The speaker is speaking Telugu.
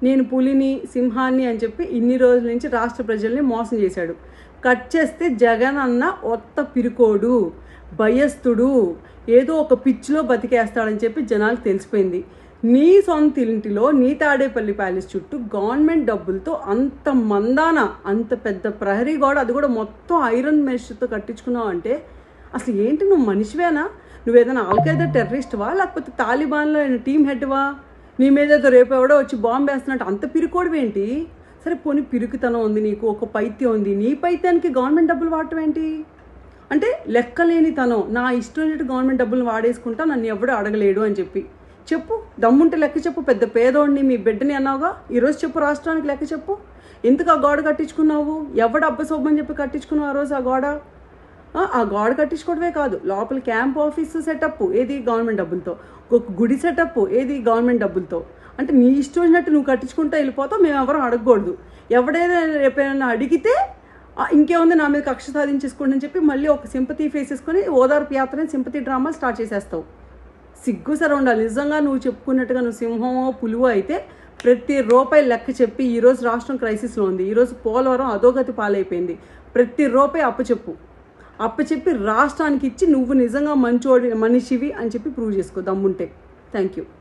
నేను పులిని సింహాన్ని అని చెప్పి ఇన్ని రోజుల నుంచి రాష్ట్ర ప్రజల్ని మోసం చేశాడు కట్ చేస్తే జగన్ అన్న ఒత్త పిరుకోడు భయస్థుడు ఏదో ఒక పిచ్చిలో బతికేస్తాడని చెప్పి జనాలకు తెలిసిపోయింది నీ సొంత ఇంటిలో నీ తాడేపల్లి ప్యాలెస్ చుట్టూ గవర్నమెంట్ డబ్బులతో అంత మందాన అంత పెద్ద ప్రహరీ గోడ అది కూడా మొత్తం ఐరన్ మెష్తో కట్టించుకున్నావు అంటే అసలు ఏంటి నువ్వు మనిషివేనా నువ్వు ఏదైనా ఆల్ఖైదా టెర్రరిస్ట్వా లేకపోతే తాలిబాన్లో టీం హెడ్వా నీ మీద ఏదో రేపు ఎవడో వచ్చి బాంబు వేస్తున్నట్టు అంత పిరుకోడు ఏంటి సరే పోనీ పిరుకుతనం ఉంది నీకు ఒక పైత్యం ఉంది నీ పైత్యానికి గవర్నమెంట్ డబ్బులు వాడటం ఏంటి అంటే లెక్కలేని తనం నా ఇష్టం వచ్చినట్టు గవర్నమెంట్ డబ్బులు వాడేసుకుంటా నన్ను ఎవడు అడగలేడు అని చెప్పి చెప్పు దమ్ముంటే లెక్క చెప్పు పెద్ద పేదోడిని మీ బిడ్డని అన్నావుగా ఈరోజు చెప్పు రాష్ట్రానికి లెక్క చెప్పు ఎందుకు ఆ గోడ కట్టించుకున్నావు ఎవడు అబ్బసోబ్బని చెప్పి కట్టించుకున్నావు ఆ రోజు ఆ గోడ ఆ, ఆ గోడ కట్టించుకోవడమే కాదు లోపల క్యాంప్ ఆఫీస్ సెటప్ ఏది గవర్నమెంట్ డబ్బులతో ఒక గుడి సెటప్ ఏది గవర్నమెంట్ డబ్బులతో అంటే నీ ఇష్టం వచ్చినట్టు నువ్వు కట్టించుకుంటా వెళ్ళిపోతావు మేము ఎవరు అడగకూడదు ఎవడైనా రేపైనా అడిగితే "ఆ, ఇంకేముంది నా మీద కక్ష సాధించేసుకోండి అని చెప్పి మళ్ళీ ఒక సింపతి ఫేస్ వేసుకొని ఓదార్పు యాత్రని సింపతి డ్రామా స్టార్ట్ చేసేస్తావు సిగ్గు సర ఉండాలి నిజంగా నువ్వు చెప్పుకున్నట్టుగా నువ్వు సింహమో పులువో అయితే ప్రతి రూపాయి లెక్క చెప్పి ఈరోజు రాష్ట్రం క్రైసిస్లో ఉంది ఈరోజు పోలవరం అధోగతి పాలైపోయింది ప్రతి రూపాయి అప్పచెప్పు అప్పచెప్పి రాష్ట్రానికి ఇచ్చి నువ్వు నిజంగా మంచోడి మనిషివి అని చెప్పి ప్రూవ్ చేసుకో దమ్ముంటే థ్యాంక్ యూ